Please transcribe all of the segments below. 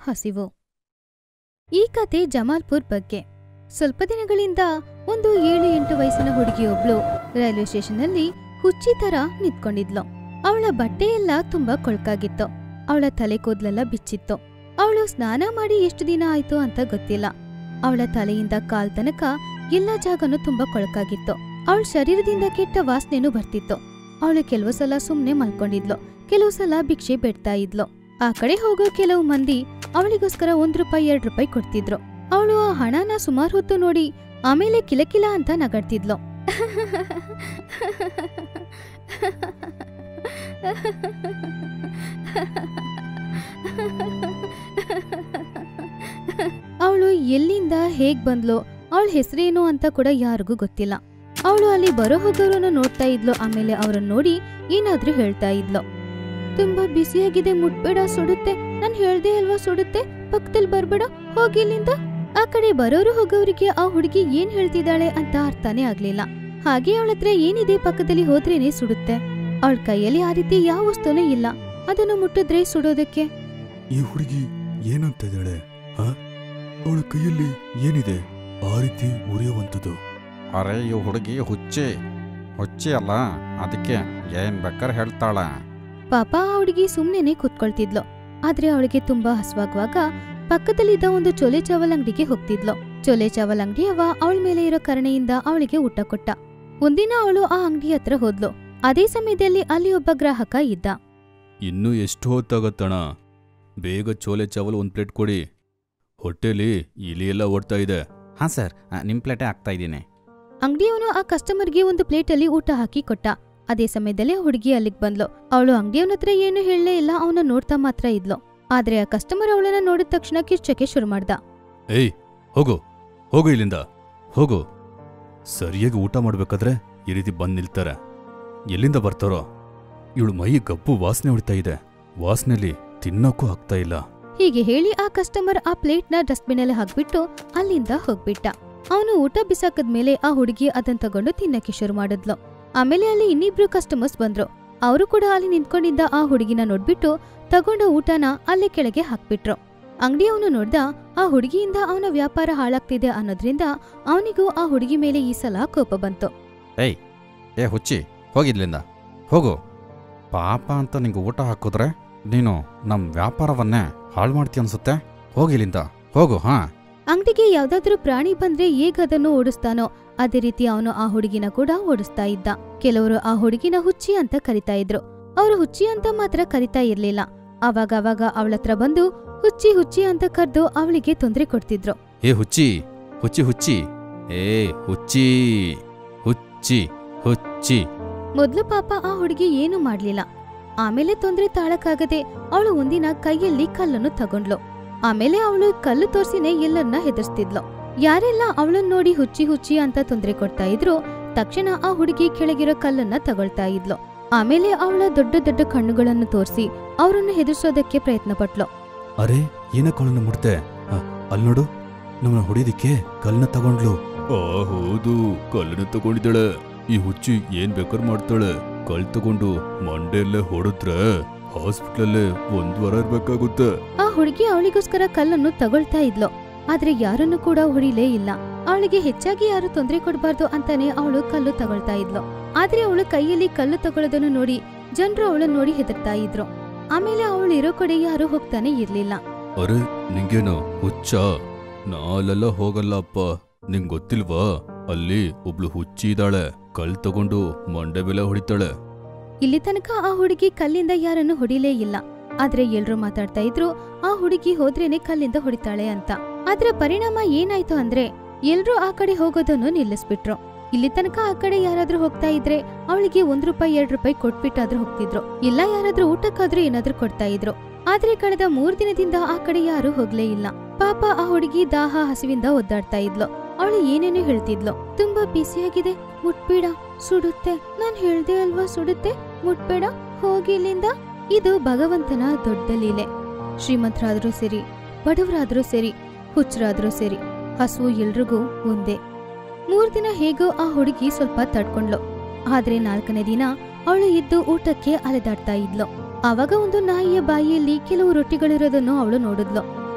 ಹಸಿವು ಈ ಕತೆ ಜಮಾಲ್ಪುರ್ ಬಗ್ಗೆ ಸ್ವಲ್ಪ ದಿನಗಳಿಂದ ಒಂದು ಏಳು ಎಂಟು ವಯಸ್ಸಿನ ಹುಡುಗಿಯೊಬ್ಳು ರೈಲ್ವೆ ಸ್ಟೇಷನ್ನಲ್ಲಿ ಹುಚ್ಚಿ ತರ ನಿಂತ್ಕೊಂಡಿದ್ಲು ಅವಳ ಬಟ್ಟೆ ಎಲ್ಲ ತುಂಬಾ ಕೊಳ್ಕಾಗಿತ್ತು ಅವಳ ತಲೆ ಕೂದ್ಲೆಲ್ಲ ಬಿಚ್ಚಿತ್ತು ಅವಳು ಸ್ನಾನ ಮಾಡಿ ಎಷ್ಟು ದಿನ ಆಯ್ತು ಅಂತ ಗೊತ್ತಿಲ್ಲ ಅವಳ ತಲೆಯಿಂದ ಕಾಲ್ ತನಕ ಎಲ್ಲ ಜಾಗನೂ ತುಂಬಾ ಕೊಳಕಾಗಿತ್ತು ಅವಳ ಶರೀರದಿಂದ ಕೆಟ್ಟ ವಾಸನೆನೂ ಬರ್ತಿತ್ತು ಅವಳು ಕೆಲವು ಸಲ ಸುಮ್ನೆ ಮಲ್ಕೊಂಡಿದ್ಲು ಕೆಲವು ಸಲ ಭಿಕ್ಷೆ ಬೇಡ್ತಾ ಇದ್ಲು ಆ ಕಡೆ ಹೋಗೋ ಕೆಲವು ಮಂದಿ ಅವಳಿಗೋಸ್ಕರ ಒಂದ್ ರೂಪಾಯಿ ಎರಡ್ ರೂಪಾಯಿ ಕೊಡ್ತಿದ್ರು ಅವಳು ಆ ಹಣನ ಸುಮಾರು ಹೊತ್ತು ನೋಡಿ ಆಮೇಲೆ ಕಿಲಕಿಲ ಅಂತ ನಗಾಡ್ತಿದ್ಲು ಅವಳು ಎಲ್ಲಿಂದ ಹೇಗ್ ಬಂದ್ಲೋ ಅವಳ ಹೆಸರೇನು ಅಂತ ಕೂಡ ಯಾರಿಗೂ ಗೊತ್ತಿಲ್ಲ ಅವಳು ಅಲ್ಲಿ ಬರೋ ಹೋಗೋರನ್ನ ನೋಡ್ತಾ ಇದ್ಲು ಆಮೇಲೆ ಅವರನ್ನ ನೋಡಿ ಏನಾದ್ರೂ ಹೇಳ್ತಾ ಇದ್ಲು ತುಂಬಾ ಬಿಸಿಯಾಗಿದೆ ಮುಟ್ಬೇಡ ಸುಡುತ್ತೆ ನಾನ್ ಹೇಳ್ದೆ ಅಲ್ವಾ ಸುಡುತ್ತೆ ಪಕ್ಕದಲ್ಲಿ ಬರ್ಬೇಡ ಹೋಗಿ ಇಲ್ಲಿಂದ ಆ ಕಡೆ ಬರೋರು ಹೋಗೋರಿಗೆ ಆ ಹುಡುಗಿ ಏನ್ ಹೇಳ್ತಿದ್ದಾಳೆ ಅಂತ ಅರ್ಥನೇ ಆಗ್ಲಿಲ್ಲ ಹಾಗೆ ಅವಳ ಹತ್ರ ಏನಿದೆ ಪಕ್ಕದಲ್ಲಿ ಹೋದ್ರೇನೆ ಸುಡುತ್ತೆ ಅವಳ ಕೈಯಲ್ಲಿ ಆ ರೀತಿ ಯಾವ ವಸ್ತುನೂ ಇಲ್ಲ ಅದನ್ನು ಮುಟ್ಟಿದ್ರೆ ಸುಡೋದಕ್ಕೆ ಈ ಹುಡುಗಿ ಏನಂತ ಇದ್ದಾಳೆ ಹ ಅವಳ ಕೈಯಲ್ಲಿ ಏನಿದೆ ಆ ರೀತಿ ಉರಿಯುವಂಥದ್ದು ಅರೆ ಈ ಹುಡುಗಿ ಹುಚ್ಚಿ ಹುಚ್ಚಿ ಅಲ್ಲ ಅದಕ್ಕೆ ಏನ್ ಬೇಕಾರೆ ಹೇಳ್ತಾಳೆ ಪಾಪ ಆ ಹುಡುಗಿ ಸುಮ್ನೆನೆ ಕೂತ್ಕೊಳ್ತಿದ್ಲು ಆದ್ರೆ ಅವಳಿಗೆ ತುಂಬಾ ಹಸುವಾಗುವಾಗ ಪಕ್ಕದಲ್ಲಿದ್ದ ಒಂದು ಚೋಲೆ ಚಾವಲ್ ಅಂಗಡಿಗೆ ಹೋಗ್ತಿದ್ಲು ಚೋಲೆ ಚಾವಲ್ ಅಂಗಡಿಯವ ಅವಳ ಮೇಲೆ ಇರೋ ಕರುಣೆಯಿಂದ ಅವಳಿಗೆ ಊಟ ಕೊಟ್ಟ ಒಂದಿನ ಅವಳು ಆ ಅಂಗಡಿ ಹತ್ರ ಹೋದ್ಲು ಅದೇ ಸಮಯದಲ್ಲಿ ಅಲ್ಲಿ ಒಬ್ಬ ಗ್ರಾಹಕ ಇದ್ದ ಇನ್ನೂ ಎಷ್ಟು ಹೊತ್ತಾಗತ್ತಣ ಬೇಗ ಚೋಲೆ ಚಾವಲ್ ಒಂದು ಪ್ಲೇಟ್ ಕೊಡಿ ಹೊಟ್ಟೆಲಿ ಇಲಿ ಎಲ್ಲ ಓಡ್ತಾ ಇದೆ ಹಾಂ ಸರ್ ನಿಮ್ಮ ಪ್ಲೇಟೇ ಆಗ್ತಾ ಇದ್ದೀನಿ ಅಂಗಡಿಯವನು ಆ ಕಸ್ಟಮರ್ಗೆ ಒಂದು ಪ್ಲೇಟಲ್ಲಿ ಊಟ ಹಾಕಿ ಕೊಟ್ಟ ಅದೇ ಸಮಯದಲ್ಲಿ ಆ ಹುಡುಗಿ ಅಲ್ಲಿಗ್ ಬಂದ್ಲು ಅವಳು ಅಂಗಡಿಯವನ ಹತ್ರ ಏನು ಹೇಳಲೇ ಇಲ್ಲ ಅವನ ನೋಡ್ತಾ ಮಾತ್ರ ಇದ್ಲು ಆದ್ರೆ ಆ ಕಸ್ಟಮರ್ ಅವಳನ್ನ ನೋಡಿದ ತಕ್ಷಣ ಕಿರ್ಚಕ್ಕೆ ಶುರು ಮಾಡ್ದ ಏಯ್ ಹೋಗು ಹೋಗು ಇಲ್ಲಿಂದ ಹೋಗು ಸರಿಯಾಗಿ ಊಟ ಮಾಡ್ಬೇಕಾದ್ರೆ ಈ ರೀತಿ ಬಂದ್ ನಿಲ್ತಾರೆ ಎಲ್ಲಿಂದ ಬರ್ತಾರೋ ಇವಳು ಮೈ ಗಬ್ಬು ವಾಸನೆ ಹೊಡಿತಾ ಇದೆ ವಾಸನೆಲಿ ತಿನ್ನೋಕ್ಕೂ ಆಗ್ತಾ ಇಲ್ಲ ಹೀಗೆ ಹೇಳಿ ಆ ಕಸ್ಟಮರ್ ಆ ಪ್ಲೇಟ್ನ ಡಸ್ಟ್ಬಿನಲ್ಲಿ ಹಾಕ್ಬಿಟ್ಟು ಅಲ್ಲಿಂದ ಹೋಗ್ಬಿಟ್ಟ ಅವನು ಊಟ ಬಿಸಾಕದ್ಮೇಲೆ ಆ ಹುಡುಗಿ ಅದನ್ ತಗೊಂಡು ತಿನ್ನಕ್ಕೆ ಶುರು ಮಾಡಿದ್ಲು ಆಮೇಲೆ ಅಲ್ಲಿ ಇನ್ನಿಬ್ರು ಕಸ್ಟಮರ್ಸ್ ಬಂದ್ರು ಅವರು ಕೂಡ ಅಲ್ಲಿ ನಿಂತ್ಕೊಂಡಿದ್ದ ಆ ಹುಡುಗಿನ ನೋಡ್ಬಿಟ್ಟು ತಗೊಂಡ ಊಟನ ಅಲ್ಲೇ ಕೆಳಗೆ ಹಾಕ್ಬಿಟ್ರು ಅಂಗಡಿಯವನು ನೋಡ್ದ ಆ ಹುಡುಗಿಯಿಂದ ಅವನ ವ್ಯಾಪಾರ ಹಾಳಾಗ್ತಿದೆ ಅನ್ನೋದ್ರಿಂದ ಅವನಿಗೂ ಆ ಹುಡುಗಿ ಮೇಲೆ ಈ ಸಲ ಕೋಪ ಬಂತು ಏಯ್ ಏ ಹುಚ್ಚಿ ಹೋಗಿದ್ಲಿಂದ ಹೋಗು ಪಾಪ ಅಂತ ನಿಂಗೆ ಊಟ ಹಾಕಿದ್ರೆ ನೀನು ನಮ್ಮ ವ್ಯಾಪಾರವನ್ನೇ ಹಾಳು ಮಾಡ್ತೀಯ ಅನ್ಸುತ್ತೆ ಹೋಗಿಲ್ಲಿಂದ ಹೋಗು ಹಾಂ ಅಂಗಡಿಗೆ ಯಾವ್ದಾದ್ರೂ ಪ್ರಾಣಿ ಬಂದ್ರೆ ಹೇಗ್ ಅದನ್ನು ಓಡಿಸ್ತಾನೋ ಅದೇ ರೀತಿ ಅವನು ಆ ಹುಡುಗಿನ ಕೂಡ ಓಡಿಸ್ತಾ ಇದ್ದ ಕೆಲವರು ಆ ಹುಡುಗಿನ ಹುಚ್ಚಿ ಅಂತ ಕರಿತಾ ಇದ್ರು ಅವರು ಹುಚ್ಚಿ ಅಂತ ಮಾತ್ರ ಕರಿತಾ ಇರ್ಲಿಲ್ಲ ಅವಾಗ ಅವಾಗ ಅವಳತ್ರ ಬಂದು ಹುಚ್ಚಿ ಹುಚ್ಚಿ ಅಂತ ಕರ್ದು ಅವಳಿಗೆ ತೊಂದ್ರೆ ಕೊಡ್ತಿದ್ರು ಏ ಹುಚ್ಚಿ ಹುಚ್ಚಿ ಹುಚ್ಚಿ ಏ ಹುಚ್ಚಿ ಹುಚ್ಚಿ ಹುಚ್ಚಿ ಮೊದ್ಲು ಪಾಪ ಆ ಹುಡುಗಿ ಏನು ಮಾಡ್ಲಿಲ್ಲ ಆಮೇಲೆ ತೊಂದ್ರೆ ತಾಳಕ್ಕಾಗದೆ ಅವಳು ಒಂದಿನ ಕೈಯಲ್ಲಿ ಕಲ್ಲನ್ನು ತಗೊಂಡ್ಲು ಆಮೇಲೆ ಅವಳು ಕಲ್ಲು ತೋರ್ಸಿನೇ ಎಲ್ಲರನ್ನ ಹೆದರ್ಸ್ತಿದ್ಲು ಯಾರೆಲ್ಲ ಅವಳನ್ನ ನೋಡಿ ಹುಚ್ಚಿ ಹುಚ್ಚಿ ಅಂತ ತೊಂದ್ರೆ ಕೊಡ್ತಾ ಇದ್ರು ತಕ್ಷಣ ಆ ಹುಡುಗಿ ಕೆಳಗಿರೋ ಕಲ್ಲನ್ನ ತಗೊಳ್ತಾ ಇದ್ಲು ಆಮೇಲೆ ಅವಳ ದೊಡ್ಡ ದೊಡ್ಡ ಕಣ್ಣುಗಳನ್ನು ತೋರಿಸಿ ಅವರನ್ನು ಹೆದರ್ಸೋದಕ್ಕೆ ಪ್ರಯತ್ನ ಪಟ್ಲು ಅರೆ ಏನ ಕಳ್ಳನ್ನ ಮುಡ್ತೆ ಅಲ್ಲಿ ನೋಡು ನಮ್ಮನ್ನ ಹೊಡಿಯೋದಿಕ್ಕೆ ಕಲ್ಲನ್ನ ತಗೊಂಡ್ಲು ಆ ಹೌದು ಕಲ್ಲನ್ನ ತಗೊಂಡಿದ್ದಾಳೆ ಈ ಹುಚ್ಚಿ ಏನ್ ಬೇಕಾದ್ರೂ ಮಾಡ್ತಾಳೆ ಕಲ್ ತಗೊಂಡು ಮಂಡೆಯಲ್ಲೇ ಹೊಡೆದ್ರೆ ಹಾಸ್ಪಿಟ್ಲಲ್ಲೇ ಒಂದ್ ವಾರ ಇರ್ಬೇಕಾಗುತ್ತೆ ಆ ಹುಡುಗಿ ಅವಳಿಗೋಸ್ಕರ ಕಲ್ಲನ್ನು ತಗೊಳ್ತಾ ಇದ್ಲು ಆದ್ರೆ ಯಾರನ್ನು ಕೂಡ ಹೊಡಿಲೇ ಇಲ್ಲ ಅವಳಿಗೆ ಹೆಚ್ಚಾಗಿ ಯಾರು ತೊಂದರೆ ಕೊಡಬಾರ್ದು ಅಂತಾನೆ ಅವಳು ಕಲ್ಲು ತಗೊಳ್ತಾ ಇದ್ಲು ಆದ್ರೆ ಅವಳು ಕೈಯಲ್ಲಿ ಕಲ್ಲು ತಗೊಳ್ಳೋದನ್ನು ನೋಡಿ ಜನರು ಅವಳನ್ನ ನೋಡಿ ಹೆದರ್ತಾ ಇದ್ರು ಆಮೇಲೆ ಅವಳು ಇರೋ ಕಡೆ ಯಾರು ಹೋಗ್ತಾನೆ ಇರ್ಲಿಲ್ಲ ಅರೆ ನಿಂಗೇನು ಹುಚ್ಚ ನಾ ಅಲ್ಲೆಲ್ಲ ಹೋಗಲ್ಲ ಅಪ್ಪ ನಿಂಗ್ ಗೊತ್ತಿಲ್ವಾ ಅಲ್ಲಿ ಒಬ್ಳು ಹುಚ್ಚಿ ಇದ್ದಾಳೆ ಕಲ್ ತಗೊಂಡು ಮಂಡೆ ಮೇಲೆ ಹೊಡಿತಾಳೆ ಇಲ್ಲಿ ತನಕ ಆ ಹುಡುಗಿ ಕಲ್ಲಿಂದ ಯಾರನ್ನು ಹೊಡಿಲೇ ಇಲ್ಲ ಆದ್ರೆ ಎಲ್ರೂ ಮಾತಾಡ್ತಾ ಇದ್ರು ಆ ಹುಡುಗಿ ಹೋದ್ರೇನೆ ಕಲ್ಲಿಂದ ಹೊಡಿತಾಳೆ ಅಂತ ಆದ್ರೆ ಪರಿಣಾಮ ಏನಾಯ್ತು ಅಂದ್ರೆ ಎಲ್ರೂ ಆ ಕಡೆ ಹೋಗೋದನ್ನು ನಿಲ್ಲಿಸ್ಬಿಟ್ರು ಇಲ್ಲಿ ತನಕ ಆ ಕಡೆ ಯಾರಾದ್ರೂ ಹೋಗ್ತಾ ಇದ್ರೆ ಅವಳಿಗೆ ಒಂದ್ ರೂಪಾಯಿ ಎರಡ್ ರೂಪಾಯಿ ಕೊಟ್ಬಿಟ್ಟಾದ್ರೂ ಹೋಗ್ತಿದ್ರು ಇಲ್ಲ ಯಾರಾದ್ರೂ ಊಟಕ್ಕಾದ್ರೂ ಏನಾದ್ರೂ ಕೊಡ್ತಾ ಇದ್ರು ಆದ್ರೆ ಕಳೆದ ಮೂರ್ ದಿನದಿಂದ ಆ ಕಡೆ ಯಾರು ಹೋಗ್ಲೇ ಇಲ್ಲ ಪಾಪ ಆ ಹುಡುಗಿ ದಾಹ ಹಸಿವಿಂದ ಒದ್ದಾಡ್ತಾ ಇದ್ಲು ಅವಳು ಏನೇನೋ ಹೇಳ್ತಿದ್ಲು ತುಂಬಾ ಬಿಸಿಯಾಗಿದೆ ಮುಟ್ಬೇಡ ಸುಡುತ್ತೆ ನಾನ್ ಹೇಳ್ದೆ ಅಲ್ವಾ ಸುಡುತ್ತೆ ಮುಟ್ಬೇಡ ಹೋಗಿ ಇಲ್ಲಿಂದ ಇದು ಭಗವಂತನ ದೊಡ್ಡ ಲೀಲೆ ಶ್ರೀಮಂತರಾದ್ರೂ ಸರಿ ಬಡವರಾದ್ರೂ ಸರಿ ಹುಚ್ಚರಾದ್ರೂ ಸರಿ ಹಸು ಎಲ್ರಿಗೂ ಒಂದೇ ಮೂರ್ ದಿನ ಹೇಗೋ ಆ ಹುಡುಗಿ ಸ್ವಲ್ಪ ತಡ್ಕೊಂಡ್ಲು ಆದ್ರೆ ನಾಲ್ಕನೇ ದಿನ ಅವಳು ಎದ್ದು ಊಟಕ್ಕೆ ಅಲೆದಾಡ್ತಾ ಇದ್ಲು ಆವಾಗ ಒಂದು ನಾಯಿಯ ಬಾಯಿಯಲ್ಲಿ ಕೆಲವು ರೊಟ್ಟಿಗಳಿರೋದನ್ನು ಅವಳು ನೋಡಿದ್ಲು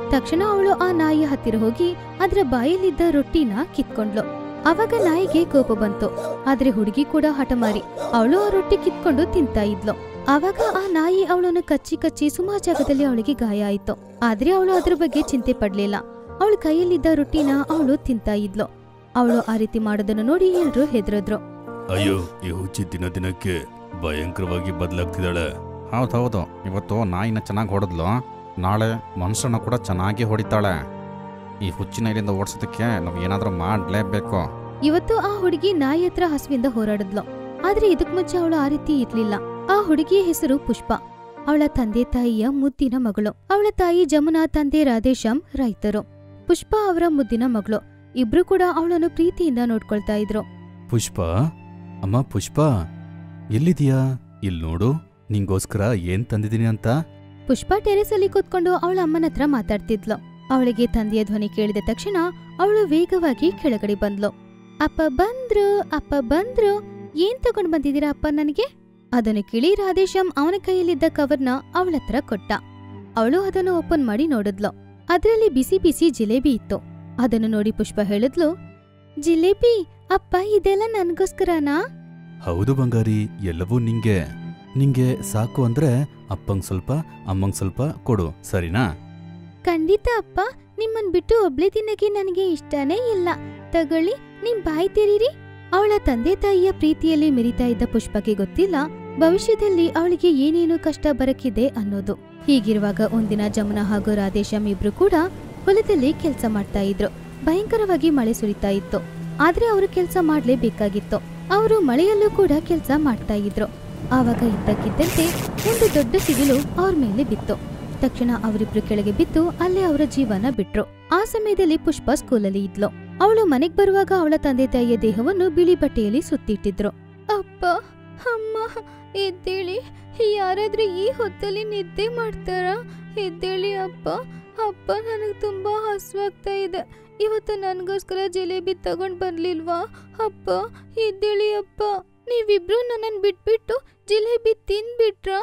ತಕ್ಷಣ ಅವಳು ಆ ನಾಯಿಯ ಹತ್ತಿರ ಹೋಗಿ ಅದರ ಬಾಯಲ್ಲಿದ್ದ ರೊಟ್ಟಿನ ಕಿತ್ಕೊಂಡ್ಲು ಅವಾಗ ನಾಯಿಗೆ ಕೋಪ ಬಂತು ಆದ್ರೆ ಹುಡುಗಿ ಕೂಡ ಹಠಮಾರಿ ಅವಳು ಆ ರೊಟ್ಟಿ ಕಿತ್ಕೊಂಡು ತಿಂತಾ ಇದ್ಲು ಆವಾಗ ಆ ನಾಯಿ ಅವಳನ್ನು ಕಚ್ಚಿ ಕಚ್ಚಿ ಸುಮಾರು ಜಾಗದಲ್ಲಿ ಅವಳಿಗೆ ಗಾಯ ಆಯ್ತು ಆದ್ರೆ ಅವಳು ಅದ್ರ ಬಗ್ಗೆ ಚಿಂತೆ ಪಡ್ಲಿಲ್ಲ ಅವಳ ಕೈಯಲ್ಲಿದ್ದ ರೊಟ್ಟಿನ ಅವಳು ತಿಂತಾ ಇದ್ಲು ಅವಳು ಆ ರೀತಿ ಮಾಡೋದನ್ನ ನೋಡಿ ಎಲ್ರು ಹೆದರಿದ್ರು ಅಯ್ಯೋ ಈ ಹುಚ್ಚಿ ದಿನ ದಿನಕ್ಕೆ ಭಯಂಕರವಾಗಿ ಬದಲಾಗ್ತಿದ್ದಾಳೆ ಹೌದೌದು ಇವತ್ತು ನಾಯಿನ ಚೆನ್ನಾಗಿ ಹೊಡೆದ್ಲು ನಾಳೆ ಮನುಷ್ಯನ ಕೂಡ ಚೆನ್ನಾಗಿ ಹೊಡಿತಾಳೆ ಈ ಹುಚ್ಚಿನ ಇಲ್ಲಿಂದ ಓಡಿಸೋದಕ್ಕೆ ನಾವು ಏನಾದರೂ ಮಾಡಲೇಬೇಕು ಇವತ್ತು ಆ ಹುಡುಗಿ ನಾಯಿ ಹತ್ರ ಹಸುವಿಂದ ಹೋರಾಡಿದ್ಲು ಆದ್ರೆ ಇದಕ್ ಮುಂಚೆ ಅವಳು ಆ ರೀತಿ ಇರ್ಲಿಲ್ಲ ಆ ಹುಡುಗಿಯ ಹೆಸರು ಪುಷ್ಪ ಅವಳ ತಂದೆ ತಾಯಿಯ ಮುದ್ದಿನ ಮಗಳು ಅವಳ ತಾಯಿ ಜಮುನಾ ತಂದೆ ರಾಧೇಶ್ಯಾಮ್ ರೈತರು ಪುಷ್ಪ ಅವರ ಮುದ್ದಿನ ಮಗಳು ಇಬ್ರು ಕೂಡ ಅವಳನ್ನು ಪ್ರೀತಿಯಿಂದ ನೋಡ್ಕೊಳ್ತಾ ಇದ್ರು ಪುಷ್ಪ ಅಮ್ಮ ಪುಷ್ಪ ಎಲ್ಲಿದೀಯಾ ಇಲ್ಲಿ ನೋಡು ನಿಂಗೋಸ್ಕರ ಏನ್ ತಂದಿದ್ದೀನಿ ಅಂತ ಪುಷ್ಪ ಟೆರೆಸ್ ಅಲ್ಲಿ ಕೂತ್ಕೊಂಡು ಅವಳ ಅಮ್ಮನ ಹತ್ರ ಮಾತಾಡ್ತಿದ್ಲು ಅವಳಿಗೆ ತಂದೆಯ ಧ್ವನಿ ಕೇಳಿದ ತಕ್ಷಣ ಅವಳು ವೇಗವಾಗಿ ಕೆಳಗಡೆ ಬಂದ್ಲು ಅಪ್ಪ ಬಂದ್ರು ಅಪ್ಪ ಬಂದ್ರು ಏನ್ ತಗೊಂಡ್ ಬಂದಿದ್ದೀರಾ ಅಪ್ಪ ನನಗೆ ಅದನ್ನು ಕೇಳಿ ರಾಧೇಶ್ಯಾಮ್ ಅವನ ಕೈಯಲ್ಲಿದ್ದ ಕವರ್ನ ಅವಳ ಹತ್ರ ಕೊಟ್ಟ ಅವಳು ಅದನ್ನು ಓಪನ್ ಮಾಡಿ ನೋಡಿದ್ಲು ಅದರಲ್ಲಿ ಬಿಸಿ ಬಿಸಿ ಜಿಲೇಬಿ ಇತ್ತು ಅದನ್ನು ನೋಡಿ ಪುಷ್ಪ ಹೇಳಿದ್ಲು ಜಿಲೇಬಿ ಅಪ್ಪ ಇದೆಲ್ಲ ನನ್ಗೋಸ್ಕರನಾ ಹೌದು ಬಂಗಾರಿ ಎಲ್ಲವೂ ನಿಂಗೆ ನಿಂಗೆ ಸಾಕು ಅಂದ್ರೆ ಅಪ್ಪಂಗ್ ಸ್ವಲ್ಪ ಅಮ್ಮಂಗ್ ಸ್ವಲ್ಪ ಕೊಡು ಸರಿನಾ ಖಂಡಿತ ಅಪ್ಪ ನಿಮ್ಮನ್ ಬಿಟ್ಟು ಒಬ್ಳೆ ತಿನ್ನಕ್ಕೆ ನನಗೆ ಇಷ್ಟನೇ ಇಲ್ಲ ತಗೊಳ್ಳಿ ನಿಮ್ ಬಾಯಿ ತೆರೀರಿ ಅವಳ ತಂದೆ ತಾಯಿಯ ಪ್ರೀತಿಯಲ್ಲಿ ಮೆರಿತಾ ಇದ್ದ ಪುಷ್ಪಕ್ಕೆ ಗೊತ್ತಿಲ್ಲ ಭವಿಷ್ಯದಲ್ಲಿ ಅವಳಿಗೆ ಏನೇನು ಕಷ್ಟ ಬರಕಿದೆ ಅನ್ನೋದು ಹೀಗಿರುವಾಗ ಒಂದಿನ ಜಮುನಾ ಹಾಗೂ ರಾಧೇಶ್ಯಾಮ್ ಇಬ್ರು ಕೂಡ ಹೊಲದಲ್ಲಿ ಕೆಲಸ ಮಾಡ್ತಾ ಇದ್ರು ಭಯಂಕರವಾಗಿ ಮಳೆ ಸುರಿತಾ ಇತ್ತು ಆದ್ರೆ ಅವರು ಕೆಲಸ ಮಾಡ್ಲೇಬೇಕಾಗಿತ್ತು ಅವರು ಮಳೆಯಲ್ಲೂ ಕೂಡ ಕೆಲಸ ಮಾಡ್ತಾ ಇದ್ರು ಆವಾಗ ಇದ್ದಕ್ಕಿದ್ದಂತೆ ಒಂದು ದೊಡ್ಡ ಸಿಡಿಲು ಅವ್ರ ಮೇಲೆ ಬಿತ್ತು ತಕ್ಷಣ ಅವರಿಬ್ರು ಕೆಳಗೆ ಬಿದ್ದು ಅಲ್ಲೇ ಅವರ ಜೀವನ ಬಿಟ್ರು ಆ ಸಮಯದಲ್ಲಿ ಪುಷ್ಪ ಸ್ಕೂಲಲ್ಲಿ ಇದ್ಲು ಅವಳು ಮನೆಗ್ ಬರುವಾಗ ಅವಳ ತಂದೆ ತಾಯಿಯ ದೇಹವನ್ನು ಬಿಳಿ ಬಟ್ಟೆಯಲ್ಲಿ ಸುತ್ತಿಟ್ಟಿದ್ರು ಅಪ್ಪ ಅಮ್ಮ ಎದ್ದೇಳಿ ಯಾರಾದ್ರೂ ಈ ಹೊತ್ತಲ್ಲಿ ನಿದ್ದೆ ಮಾಡ್ತಾರ ಎದ್ದೇಳಿ ಅಪ್ಪ ಅಪ್ಪ ನನಗೆ ತುಂಬಾ ಹಸುವಾಗ್ತಾ ಇದೆ ಇವತ್ತು ನನಗೋಸ್ಕರ ಜಿಲೇಬಿ ತಗೊಂಡ್ ಬರ್ಲಿಲ್ವಾ ಅಪ್ಪ ಎದ್ದೇಳಿ ಅಪ್ಪ ನೀವಿಬ್ರು ನನ್ನನ್ನು ಬಿಟ್ಬಿಟ್ಟು ಜಿಲೇಬಿ ತಿನ್ಬಿಟ್ರಾ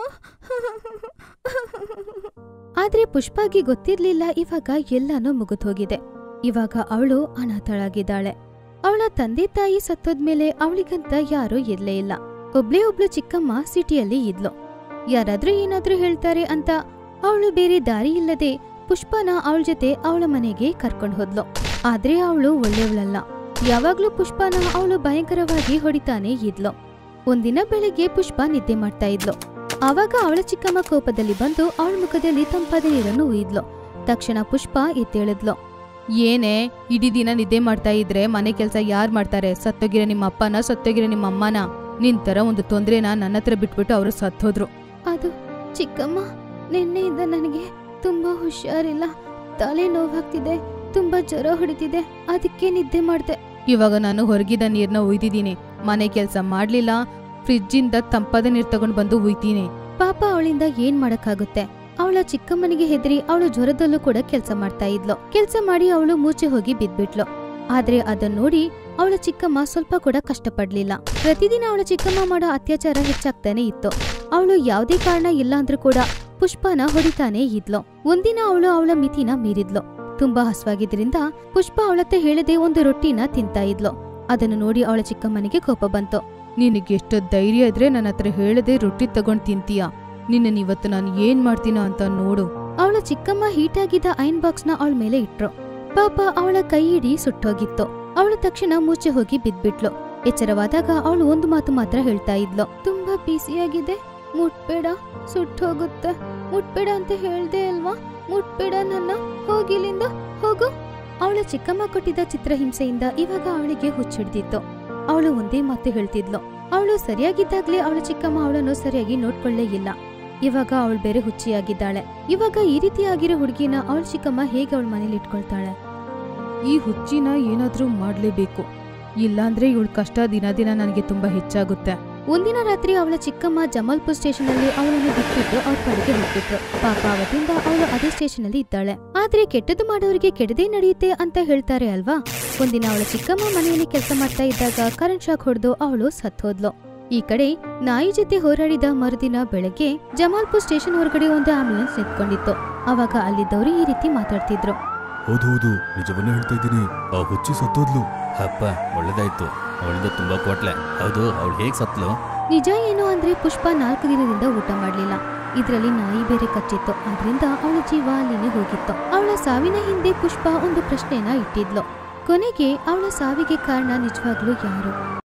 ಆದ್ರೆ ಪುಷ್ಪಾಗಿ ಗೊತ್ತಿರ್ಲಿಲ್ಲ ಇವಾಗ ಎಲ್ಲಾನು ಮುಗಿದೋಗಿದೆ ಇವಾಗ ಅವಳು ಅನಾಥಳಾಗಿದ್ದಾಳೆ ಅವಳ ತಂದೆ ತಾಯಿ ಸತ್ತೋದ್ಮೇಲೆ ಅವಳಿಗಂತ ಯಾರೂ ಇರ್ಲೇ ಇಲ್ಲ ಒಬ್ಳೇ ಒಬ್ಳು ಚಿಕ್ಕಮ್ಮ ಸಿಟಿಯಲ್ಲಿ ಇದ್ಲು ಯಾರಾದ್ರೂ ಏನಾದ್ರೂ ಹೇಳ್ತಾರೆ ಅಂತ ಅವಳು ಬೇರೆ ದಾರಿ ಇಲ್ಲದೆ ಪುಷ್ಪನ ಅವಳ ಜೊತೆ ಅವಳ ಮನೆಗೆ ಕರ್ಕೊಂಡ್ ಹೋದ್ಲು ಆದ್ರೆ ಅವಳು ಒಳ್ಳೆಯವಳಲ್ಲ ಯಾವಾಗ್ಲೂ ಪುಷ್ಪನ ಅವಳು ಭಯಂಕರವಾಗಿ ಹೊಡಿತಾನೆ ಇದ್ಲು ಒಂದಿನ ಬೆಳಗ್ಗೆ ಪುಷ್ಪ ನಿದ್ದೆ ಮಾಡ್ತಾ ಇದ್ಲು ಆವಾಗ ಅವಳ ಚಿಕ್ಕಮ್ಮ ಕೋಪದಲ್ಲಿ ಬಂದು ಅವಳ ಮುಖದಲ್ಲಿ ತಂಪಾದ ನೀರನ್ನು ಉಯ್ದ್ಲು ತಕ್ಷಣ ಪುಷ್ಪ ಎದ್ದೇಳಿದ್ಲು ಏನೇ ಇಡೀ ದಿನ ನಿದ್ದೆ ಮಾಡ್ತಾ ಇದ್ರೆ ಮನೆ ಕೆಲಸ ಯಾರ್ ಮಾಡ್ತಾರೆ ಸತ್ತೋಗಿರೋ ನಿಮ್ಮ ಅಪ್ಪನ ಸತ್ತೋಗಿರೋ ನಿಮ್ಮ ಅಮ್ಮನ ನಿನ್ ತರ ಒಂದು ತೊಂದ್ರೆನ ನನ್ನ ಹತ್ರ ಬಿಟ್ಬಿಟ್ಟು ಅವರು ಸತ್ತೋದ್ರು ಅದು ಚಿಕ್ಕಮ್ಮ ನಿನ್ನೆಯಿಂದ ನನಗೆ ತುಂಬಾ ಹುಷಾರಿಲ್ಲ ತಲೆ ನೋವಾಗ್ತಿದೆ ತುಂಬಾ ಜ್ವರ ಹೊಡಿತಿದೆ ಅದಕ್ಕೆ ನಿದ್ದೆ ಮಾಡ್ದೆ ಇವಾಗ ನಾನು ಹೊರಗಿದ ನೀರ್ನ ಉಯ್ದಿದ್ದೀನಿ ಮನೆ ಕೆಲಸ ಮಾಡ್ಲಿಲ್ಲ ಫ್ರಿಜ್ಜಿಂದ ತಂಪಾದ ನೀರ್ ತಗೊಂಡ್ ಬಂದು ಉಯ್ತೀನಿ ಪಾಪ ಅವಳಿಂದ ಏನ್ ಮಾಡಕ್ಕಾಗುತ್ತೆ ಅವಳ ಚಿಕ್ಕಮ್ಮನಿಗೆ ಹೆದರಿ ಅವಳು ಜ್ವರದಲ್ಲೂ ಕೂಡ ಕೆಲಸ ಮಾಡ್ತಾ ಇದ್ಲು ಕೆಲಸ ಮಾಡಿ ಅವಳು ಮೂಚೆ ಹೋಗಿ ಬಿದ್ಬಿಟ್ಲು ಆದ್ರೆ ಅದನ್ನ ನೋಡಿ ಅವಳ ಚಿಕ್ಕಮ್ಮ ಸ್ವಲ್ಪ ಕೂಡ ಕಷ್ಟಪಡ್ಲಿಲ್ಲ ಪ್ರತಿದಿನ ಅವಳ ಚಿಕ್ಕಮ್ಮ ಮಾಡೋ ಅತ್ಯಾಚಾರ ಹೆಚ್ಚಾಗ್ತಾನೆ ಇತ್ತು ಅವಳು ಯಾವುದೇ ಕಾರಣ ಇಲ್ಲ ಅಂದ್ರೂ ಕೂಡ ಪುಷ್ಪನ ಹೊಡಿತಾನೆ ಇದ್ಲು ಒಂದಿನ ಅವಳು ಅವಳ ಮಿತಿನ ಮೀರಿದ್ಲು ತುಂಬಾ ಹಸ್ವಾಗಿದ್ರಿಂದ ಪುಷ್ಪ ಅವಳತ್ತೆ ಹೇಳದೆ ಒಂದು ರೊಟ್ಟಿನ ತಿಂತಾ ಇದ್ಲು ಅದನ್ನು ನೋಡಿ ಅವಳ ಚಿಕ್ಕಮ್ಮನಿಗೆ ಕೋಪ ಬಂತು ನಿನಗೆಷ್ಟು ಧೈರ್ಯ ಇದ್ರೆ ನನ್ನ ಹತ್ರ ಹೇಳದೆ ರೊಟ್ಟಿ ತಗೊಂಡ್ ತಿಂತೀಯ ನಿನ್ನ ಇವತ್ತು ನಾನು ಏನ್ ಮಾಡ್ತೀನೋ ಅಂತ ನೋಡು ಅವಳ ಚಿಕ್ಕಮ್ಮ ಹೀಟ್ ಆಗಿದ್ದ ಐನ್ ಬಾಕ್ಸ್ನ ಅವಳ ಮೇಲೆ ಇಟ್ರು ಪಾಪ ಅವಳ ಕೈ ಹಿಡಿ ಸುಟ್ಟೋಗಿತ್ತು ಅವಳು ತಕ್ಷಣ ಮೂಚೆ ಹೋಗಿ ಬಿದ್ಬಿಟ್ಲು ಎಚ್ಚರವಾದಾಗ ಅವಳು ಒಂದು ಮಾತು ಮಾತ್ರ ಹೇಳ್ತಾ ಇದ್ಲು ತುಂಬಾ ಬಿಸಿಯಾಗಿದೆ ಮುಟ್ಬೇಡ ಸುಟ್ಟೋಗುತ್ತೆ ಮುಟ್ಬೇಡ ಅಂತ ಹೇಳ್ದೆ ಅಲ್ವಾ ಮುಟ್ಬೇಡ ನನ್ನ ಹೋಗಿಲ್ಲಿಂದ ಹೋಗು ಅವಳ ಚಿಕ್ಕಮ್ಮ ಕೊಟ್ಟಿದ್ದ ಚಿತ್ರಹಿಂಸೆಯಿಂದ ಇವಾಗ ಅವಳಿಗೆ ಹುಚ್ಚಿಡ್ದಿತ್ತು ಅವಳು ಒಂದೇ ಮಾತು ಹೇಳ್ತಿದ್ಲು ಅವಳು ಸರಿಯಾಗಿದ್ದಾಗ್ಲೇ ಅವಳ ಚಿಕ್ಕಮ್ಮ ಅವಳನ್ನು ಸರಿಯಾಗಿ ನೋಡ್ಕೊಳ್ಳೇ ಇಲ್ಲ ಇವಾಗ ಅವಳು ಬೇರೆ ಹುಚ್ಚಿಯಾಗಿದ್ದಾಳೆ ಇವಾಗ ಈ ರೀತಿ ಆಗಿರೋ ಹುಡುಗಿನ ಅವಳ ಚಿಕ್ಕಮ್ಮ ಹೇಗೆ ಅವಳ ಮನೇಲಿ ಇಟ್ಕೊಳ್ತಾಳೆ ಈ ಹುಚ್ಚಿನ ಏನಾದ್ರೂ ಮಾಡ್ಲೇಬೇಕು ಇಲ್ಲಾಂದ್ರೆ ಇವಳ ಕಷ್ಟ ದಿನ ದಿನ ನನಗೆ ತುಂಬಾ ಹೆಚ್ಚಾಗುತ್ತೆ ಒಂದಿನ ರಾತ್ರಿ ಅವಳ ಚಿಕ್ಕಮ್ಮ ಜಮಾಲ್ಪುರ್ ಸ್ಟೇಷನ್ ಅಲ್ಲಿ ಅವಳನ್ನು ಬಿಟ್ಬಿಟ್ಟು ಅವ್ರ ಕಡೆಗೆ ಹೋಗ್ಬಿಟ್ರು ಪಾಪ ಅವತ್ತಿಂದ ಅವಳು ಅದೇ ಸ್ಟೇಷನ್ ಅಲ್ಲಿ ಇದ್ದಾಳೆ ಆದ್ರೆ ಕೆಟ್ಟದ್ದು ಮಾಡೋರಿಗೆ ಕೆಡದೇ ನಡೆಯುತ್ತೆ ಅಂತ ಹೇಳ್ತಾರೆ ಅಲ್ವಾ ಒಂದಿನ ಅವಳ ಚಿಕ್ಕಮ್ಮ ಮನೆಯಲ್ಲಿ ಕೆಲಸ ಮಾಡ್ತಾ ಇದ್ದಾಗ ಕರೆಂಟ್ ಶಾಕ್ ಹೊಡೆದು ಅವಳು ಸತ್ತೋದ್ಲು ಈ ಕಡೆ ನಾಯಿ ಜೊತೆ ಹೋರಾಡಿದ ಮರುದಿನ ಬೆಳಗ್ಗೆ ಜಮಾಲ್ಪುರ್ ಸ್ಟೇಷನ್ ಹೊರಗಡೆ ಒಂದು ಆಂಬ್ಯುಲೆನ್ಸ್ ನಿಂತ್ಕೊಂಡಿತ್ತು ಅವಾಗ ಅಲ್ಲಿದ್ದವರು ಈ ರೀತಿ ಮಾತಾಡ್ತಿದ್ರು ಹೌದು ಹೌದು ನಿಜವನ್ನೇ ಹೇಳ್ತಾ ಇದ್ದೀನಿ ಆ ಹುಚ್ಚಿ ಸತ್ತೋದ್ಲು ಅಪ್ಪ ಒಳ್ಳೇದಾಯ್ತು ಅವಳಿಂದ ತುಂಬಾ ಕೊಟ್ಲೆ ಹೌದು ಅವಳು ಹೇಗ್ ಸತ್ಲು ನಿಜ ಏನು ಅಂದ್ರೆ ಪುಷ್ಪ ನಾಲ್ಕು ದಿನದಿಂದ ಊಟ ಮಾಡ್ಲಿಲ್ಲ ಇದ್ರಲ್ಲಿ ನಾಯಿ ಬೇರೆ ಕಚ್ಚಿತ್ತು ಆದ್ರಿಂದ ಅವಳ ಜೀವ ಅಲ್ಲಿನೇ ಹೋಗಿತ್ತು ಅವಳ ಸಾವಿನ ಹಿಂದೆ ಪುಷ್ಪ ಒಂದು ಪ್ರಶ್ನೆನ ಇಟ್ಟಿದ್ಲು ಕೊನೆಗೆ ಅವಳ ಸಾವಿಗೆ ಕಾರಣ ನಿಜವಾಗ್ಲೂ ಯಾರು